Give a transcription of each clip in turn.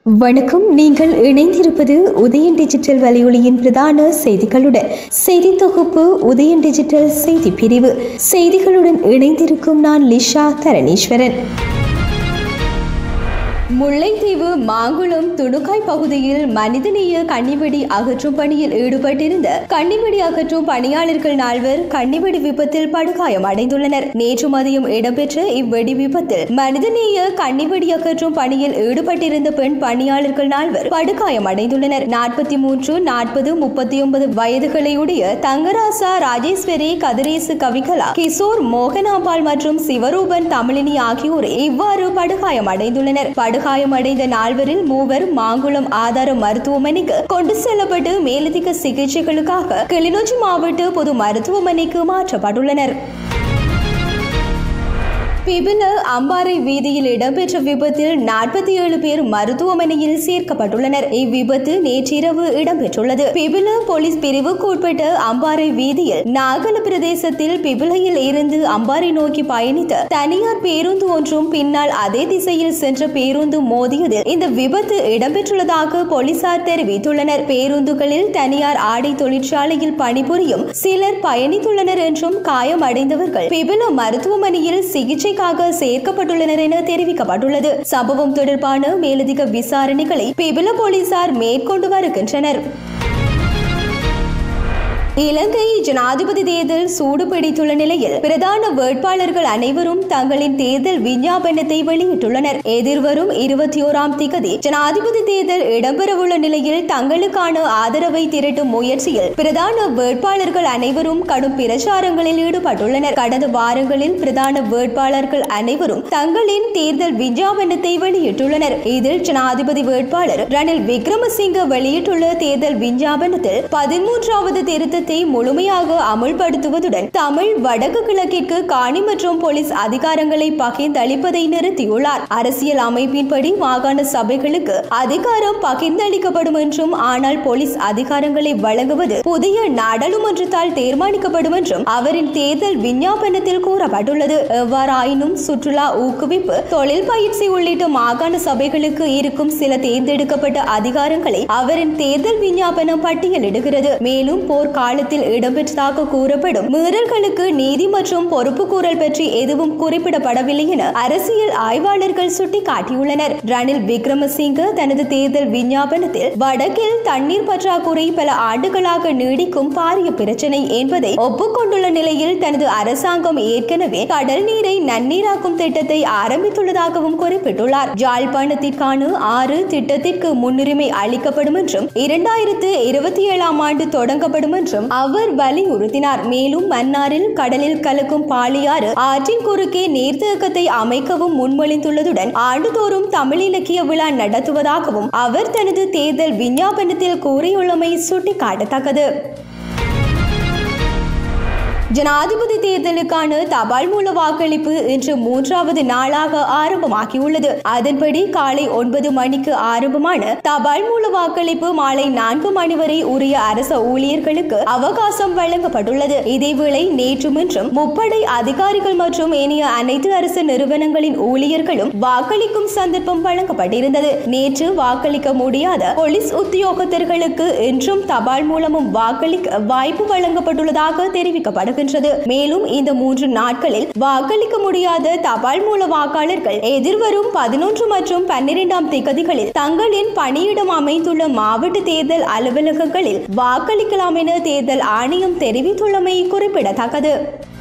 வணக்கம் நீங்கள் இணைந்திருப்பது உதயன் டிஜிட்டல் வலையொலியின் பிரதான செய்திகளுடன் செய்தி தொகுப்பு உதயன் டிஜிட்டல் செய்தி பிரிவு செய்திகளுடன் இணைந்திருக்கும் நான் லிஷா தரணீஸ்வரன் முல்லைத்தீவு மாங்குளம் துணுக்காய் பகுதியில் மனிதநேய கன்னிவெடி அகற்றும் பணியில் ஈடுபட்டிருந்த கன்னிவெடி அகற்றும் பணியாளர்கள் நால்வர் கன்னிவெடி விபத்தில் படுகாயம் அடைந்துள்ளனர் நேற்று மதியம் இடம்பெற்ற இவ்வெடி விபத்தில் மனிதநேய கன்னிவெடி அகற்றும் பணியில் ஈடுபட்டிருந்த பெண் பணியாளர்கள் நால்வர் படுகாயம் அடைந்துள்ளனர் நாற்பத்தி மூன்று நாற்பது முப்பத்தி ஒன்பது வயதுகளையுடைய தங்கராசா ராஜேஸ்வரி கதிரேசு கவிகலா கிஷோர் மோகனாம்பாள் மற்றும் சிவரூபன் தமிழினி ஆகியோர் இவ்வாறு படுகாயம் அடைந்துள்ளனர் படுகாயமடைந்த நால்வரில் மூவர் மாங்குளம் ஆதார மருத்துவமனைக்கு கொண்டு செல்லப்பட்டு மேலதிக சிகிச்சைகளுக்காக கிளிநொச்சி மாவட்ட பொது மருத்துவமனைக்கு மாற்றப்பட்டுள்ளனர் பிபில அம்பாறை வீதியில் இடம்பெற்ற விபத்தில் நாற்பத்தி ஏழு பேர் மருத்துவமனையில் சேர்க்கப்பட்டுள்ளனர் இவ்விபத்து நேற்றிரவு இடம்பெற்றுள்ளது பிபில போலீஸ் பிரிவுக்கு உட்பட்ட அம்பாறை வீதியில் நாகல பிரதேசத்தில் பிபிலையில் இருந்து அம்பாறை நோக்கி பயணித்த தனியார் பேருந்து ஒன்றும் பின்னால் அதே திசையில் சென்ற பேருந்து மோதியதில் இந்த விபத்து இடம்பெற்றுள்ளதாக போலீசார் தெரிவித்துள்ளனர் பேருந்துகளில் தனியார் ஆடை தொழிற்சாலையில் பணிபுரியும் சிலர் பயணித்துள்ளனர் என்றும் காயமடைந்தவர்கள் பிபில மருத்துவமனையில் சிகிச்சை சிகிச்சைக்காக சேர்க்கப்பட்டுள்ளனர் என தெரிவிக்கப்பட்டுள்ளது சம்பவம் தொடர்பான மேலதிக விசாரணைகளை பிபில போலீசார் மேற்கொண்டு வருகின்றனர் இலங்கை ஜனாதிபதி தேர்தல் சூடு பிடித்துள்ள நிலையில் பிரதான வேட்பாளர்கள் அனைவரும் தங்களின் தேர்தல் விஞ்ஞாபனத்தை வெளியிட்டுள்ளனர் எதிர்வரும் இருபத்தி ஓராம் திகதி ஜனாதிபதி தேர்தல் இடம்பெறவுள்ள நிலையில் தங்களுக்கான ஆதரவை திரட்டும் முயற்சியில் பிரதான வேட்பாளர்கள் அனைவரும் கடும் பிரச்சாரங்களில் ஈடுபட்டுள்ளனர் கடந்த வாரங்களில் பிரதான வேட்பாளர்கள் அனைவரும் தங்களின் தேர்தல் விஞ்ஞாபனத்தை வெளியிட்டுள்ளனர் இதில் ஜனாதிபதி வேட்பாளர் ரணில் விக்ரமசிங்க வெளியிட்டுள்ள தேர்தல் விஞ்ஞாபனத்தில் பதிமூன்றாவது திருத்தத்தை முழுமையாக அமுல்படுத்துவதுடன் தமிழ் வடக்கு கிழக்கிற்கு காணி மற்றும் போலீஸ் அதிகாரங்களை பகிர்ந்தளிப்பதை நிறுத்தியுள்ளார் அரசியல் அமைப்பின்படி மாகாண சபைகளுக்கு அதிகாரம் பகிர்ந்தளிக்கப்படும் என்றும் ஆனால் போலீஸ் அதிகாரங்களை வழங்குவது புதிய நாடாளுமன்றத்தால் தீர்மானிக்கப்படும் என்றும் அவரின் தேர்தல் விஞ்ஞாபனத்தில் கூறப்பட்டுள்ளது எவ்வாறாயினும் சுற்றுலா ஊக்குவிப்பு தொழில் பயிற்சி உள்ளிட்ட மாகாண சபைகளுக்கு இருக்கும் சில தேர்ந்தெடுக்கப்பட்ட அதிகாரங்களை அவரின் தேர்தல் விஞ்ஞாபனம் பட்டியலிடுகிறது மேலும் போர் காலத்தில் இடம்பெற்றதாக கூறப்படும் மீறல்களுக்கு நீதி மற்றும் பொறுப்பு கூறல் பற்றி எதுவும் குறிப்பிடப்படவில்லை என அரசியல் ஆய்வாளர்கள் சுட்டிக்காட்டியுள்ளனர் ரணில் விக்ரமசிங்க தனது தேர்தல் விஞ்ஞாபனத்தில் வடக்கில் தண்ணீர் பற்றாக்குறை பல ஆண்டுகளாக நீடிக்கும் பாரிய பிரச்சனை என்பதை ஒப்புக்கொண்டுள்ள நிலையில் தனது அரசாங்கம் ஏற்கனவே கடல் நீரை நன்னீராக்கும் திட்டத்தை ஆரம்பித்துள்ளதாகவும் குறிப்பிட்டுள்ளார் ஜாழ்ப்பாணத்திற்கான ஆறு திட்டத்திற்கு முன்னுரிமை அளிக்கப்படும் என்றும் இரண்டாயிரத்து இருபத்தி ஏழாம் ஆண்டு தொடங்கப்படும் என்றும் அவர் வலியுறுத்தினார் மேலும் மன்னாரில் கடலில் கலக்கும் பாலியாறு ஆற்றின் குறுக்கே நீர்த்தேக்கத்தை அமைக்கவும் முன்மொழிந்துள்ளதுடன் ஆண்டுதோறும் தமிழ் இலக்கிய விழா நடத்துவதாகவும் அவர் தனது தேர்தல் விஞ்ஞாபனத்தில் கூறியுள்ளமை சுட்டிக்காட்டத்தக்கது ஜனாதிபதி தேர்தலுக்கான தபால் மூல வாக்களிப்பு இன்று மூன்றாவது நாளாக ஆரம்பமாகியுள்ளது அதன்படி காலை ஒன்பது மணிக்கு ஆரம்பமான தபால் மூல வாக்களிப்பு மாலை நான்கு மணி வரை உரிய அரச ஊழியர்களுக்கு அவகாசம் வழங்கப்பட்டுள்ளது இதேவேளை நேற்று இன்றும் முப்படை அதிகாரிகள் மற்றும் ஏனைய அனைத்து அரசு நிறுவனங்களின் ஊழியர்களும் வாக்களிக்கும் சந்தர்ப்பம் வழங்கப்பட்டிருந்தது நேற்று வாக்களிக்க முடியாத போலீஸ் உத்தியோகத்தர்களுக்கு இன்றும் தபால் மூலமும் வாக்களிக்க வாய்ப்பு வழங்கப்பட்டுள்ளதாக தெரிவிக்கப்படுகிறது வருகின்றது மேலும் இந்த மூன்று நாட்களில் வாக்களிக்க முடியாத தபால் மூல வாக்காளர்கள் எதிர்வரும் பதினொன்று மற்றும் பன்னிரெண்டாம் திகதிகளில் தங்களின் பணியிடம் அமைந்துள்ள மாவட்ட தேர்தல் அலுவலகங்களில் வாக்களிக்கலாம் என தேர்தல் ஆணையம் தெரிவித்துள்ளமை குறிப்பிடத்தக்கது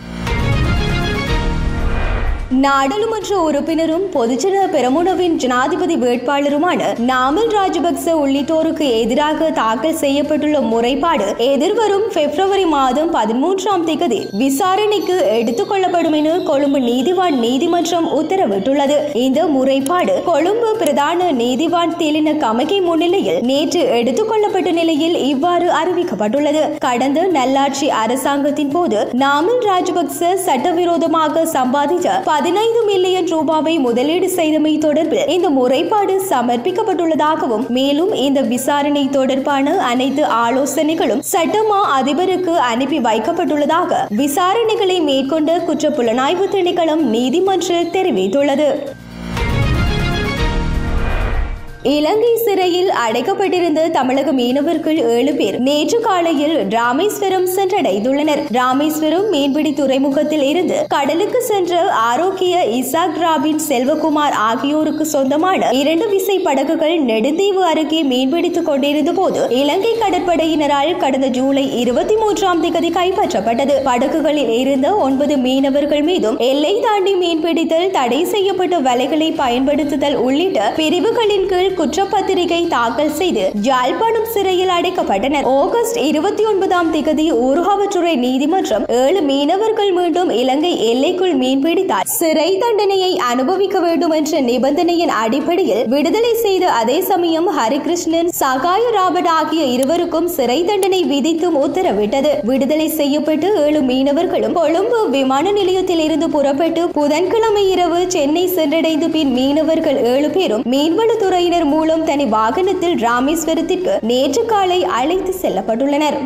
நாடாளுமன்ற உறுப்பினரும் பொதுஜன பெரமுனவின் ஜனாதிபதி வேட்பாளருமான நாமல் ராஜபக்ச உள்ளிட்டோருக்கு எதிராக தாக்கல் செய்யப்பட்டுள்ள முறைப்பாடு எதிர்வரும் பிப்ரவரி மாதம் பதிமூன்றாம் தேதி விசாரணைக்கு எடுத்துக் கொள்ளப்படும் என கொழும்பு நீதிவான் நீதிமன்றம் உத்தரவிட்டுள்ளது இந்த முறைப்பாடு கொழும்பு பிரதான நீதிவான் திலின கமகி முன்னிலையில் நேற்று எடுத்துக் கொள்ளப்பட்ட நிலையில் இவ்வாறு அறிவிக்கப்பட்டுள்ளது கடந்த நல்லாட்சி அரசாங்கத்தின் போது நாமல் ராஜபக்ச சட்டவிரோதமாக சம்பாதித்த பதினைந்து மில்லியன் ரூபாவை முதலீடு செய்தமை தொடர்பில் இந்த முறைப்பாடு சமர்ப்பிக்கப்பட்டுள்ளதாகவும் மேலும் இந்த விசாரணை தொடர்பான அனைத்து ஆலோசனைகளும் சட்டமா அதிபருக்கு அனுப்பி வைக்கப்பட்டுள்ளதாக விசாரணைகளை மேற்கொண்ட குற்ற புலனாய்வு திணைக்களம் நீதிமன்றில் தெரிவித்துள்ளது இலங்கை சிறையில் அடைக்கப்பட்டிருந்த தமிழக மீனவர்கள் ஏழு பேர் நேற்று காலையில் ராமேஸ்வரம் சென்றடைந்துள்ளனர் ராமேஸ்வரம் மீன்பிடி துறைமுகத்தில் இருந்து கடலுக்கு சென்ற ஆரோக்கிய இசாக் ராபின் செல்வகுமார் ஆகியோருக்கு சொந்தமான இரண்டு விசை படகுகள் நெடுந்தீவு அருகே மீன்பிடித்துக் கொண்டிருந்த போது இலங்கை கடற்படையினரால் கடந்த ஜூலை இருபத்தி மூன்றாம் தேதி கைப்பற்றப்பட்டது படகுகளில் இருந்த ஒன்பது மீனவர்கள் மீதும் எல்லை தாண்டி மீன்பிடித்தல் தடை செய்யப்பட்ட வலைகளை பயன்படுத்துதல் உள்ளிட்ட பிரிவுகளின் கீழ் குற்றப்பத்திரிகை தாக்கல் செய்து யாழ்ப்பாணம் சிறையில் அடைக்கப்பட்டனர் ஆகஸ்ட் இருபத்தி ஒன்பதாம் தேதி ஊர்காவற்றுறை நீதிமன்றம் ஏழு மீனவர்கள் மீண்டும் இலங்கை எல்லைக்குள் மீன்பிடித்தால் சிறை தண்டனையை அனுபவிக்க வேண்டும் என்ற நிபந்தனையின் அடிப்படையில் விடுதலை செய்த அதே சமயம் ஹரிகிருஷ்ணன் சகாய ராபர்ட் ஆகிய இருவருக்கும் சிறை தண்டனை விதித்தும் உத்தரவிட்டது விடுதலை செய்யப்பட்டு ஏழு மீனவர்களும் கொழும்பு விமான நிலையத்தில் இருந்து புறப்பட்டு புதன்கிழமை இரவு சென்னை சென்றடைந்த பின் மீனவர்கள் ஏழு பேரும் மீன்வளத்துறையினர் மூலம் தனி வாகனத்தில் ராமேஸ்வரத்திற்கு நேற்று காலை அழைத்து செல்லப்பட்டுள்ளனர்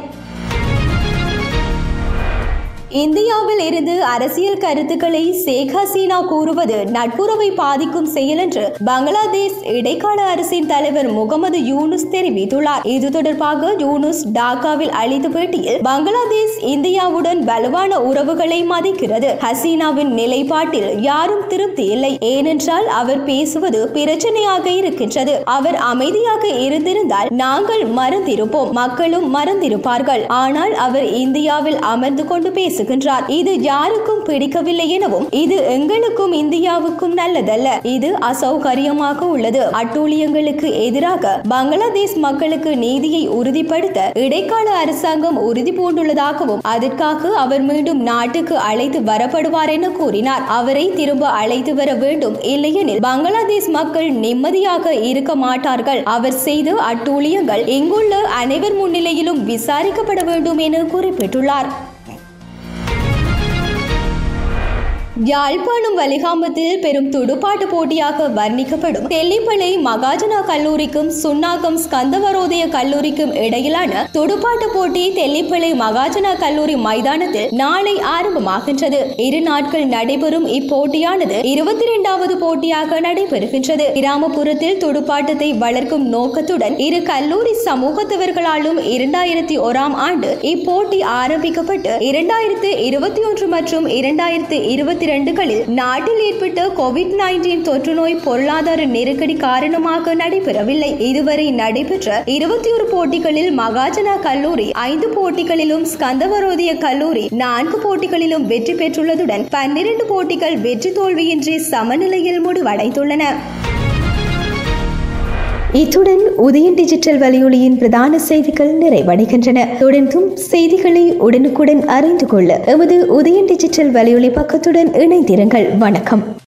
இந்தியாவில் இருந்து அரசியல் கருத்துக்களை ஷேக் ஹசீனா கூறுவது நட்புறவை பாதிக்கும் செயல் என்று பங்களாதேஷ் இடைக்கால அரசின் தலைவர் முகமது யூனுஸ் தெரிவித்துள்ளார் இது தொடர்பாக யூனுஸ் டாக்காவில் அளித்த பேட்டியில் பங்களாதேஷ் இந்தியாவுடன் வலுவான உறவுகளை மதிக்கிறது ஹசீனாவின் நிலைப்பாட்டில் யாரும் திருப்தி இல்லை ஏனென்றால் அவர் பேசுவது பிரச்சனையாக இருக்கின்றது அவர் அமைதியாக இருந்திருந்தால் நாங்கள் மறந்திருப்போம் மக்களும் மறந்திருப்பார்கள் ஆனால் அவர் இந்தியாவில் அமர்ந்து கொண்டு பேச பேசுகின்றார் இது யாருக்கும் பிடிக்கவில்லை எனவும் இது எங்களுக்கும் இந்தியாவுக்கும் நல்லதல்ல இது அசௌகரியமாக உள்ளது அட்டூழியங்களுக்கு எதிராக பங்களாதேஷ் மக்களுக்கு நீதியை உறுதிப்படுத்த இடைக்கால அரசாங்கம் உறுதி பூண்டுள்ளதாகவும் அதற்காக அவர் மீண்டும் நாட்டுக்கு அழைத்து வரப்படுவார் என கூறினார் அவரை திரும்ப அழைத்து வர வேண்டும் இல்லையெனில் பங்களாதேஷ் மக்கள் நிம்மதியாக இருக்க மாட்டார்கள் அவர் செய்த அட்டூழியங்கள் இங்குள்ள அனைவர் முன்னிலையிலும் விசாரிக்கப்பட வேண்டும் என குறிப்பிட்டுள்ளார் யாழ்ப்பாணம் வலிகாமத்தில் பெரும் துடுப்பாட்டு போட்டியாக வர்ணிக்கப்படும் தெல்லிப்பளை மகாஜனா கல்லூரிக்கும் சுன்னாகம் ஸ்கந்தவரோதய கல்லூரிக்கும் இடையிலான துடுப்பாட்டு போட்டி தெல்லிப்பளை மகாஜனா கல்லூரி மைதானத்தில் நாளை ஆரம்பமாகின்றது இரு நாட்கள் நடைபெறும் இப்போட்டியானது இருபத்தி இரண்டாவது போட்டியாக நடைபெறுகின்றது கிராமப்புறத்தில் துடுப்பாட்டத்தை வளர்க்கும் நோக்கத்துடன் இரு கல்லூரி சமூகத்தவர்களாலும் இரண்டாயிரத்தி ஓராம் ஆண்டு இப்போட்டி ஆரம்பிக்கப்பட்டு இரண்டாயிரத்து இருபத்தி ஒன்று மற்றும் இரண்டாயிரத்து இருபத்தி இரண்டுகளில் நாட்டில் ஏற்பட்ட கோவிட் நைன்டீன் தொற்று நோய் பொருளாதார நெருக்கடி காரணமாக நடைபெறவில்லை இதுவரை நடைபெற்ற இருபத்தி ஒரு போட்டிகளில் மகாஜனா கல்லூரி ஐந்து போட்டிகளிலும் ஸ்கந்தவரோதிய கல்லூரி நான்கு போட்டிகளிலும் வெற்றி பெற்றுள்ளதுடன் பன்னிரண்டு போட்டிகள் வெற்றி தோல்வியின்றி சமநிலையில் முடிவடைந்துள்ளன இத்துடன் உதயன் டிஜிட்டல் வலையொலியின் பிரதான செய்திகள் நிறைவடைகின்றன தொடர்ந்தும் செய்திகளை உடனுக்குடன் அறிந்து கொள்ள எமது உதயன் டிஜிட்டல் வலையொலி பக்கத்துடன் இணைந்திருங்கள் வணக்கம்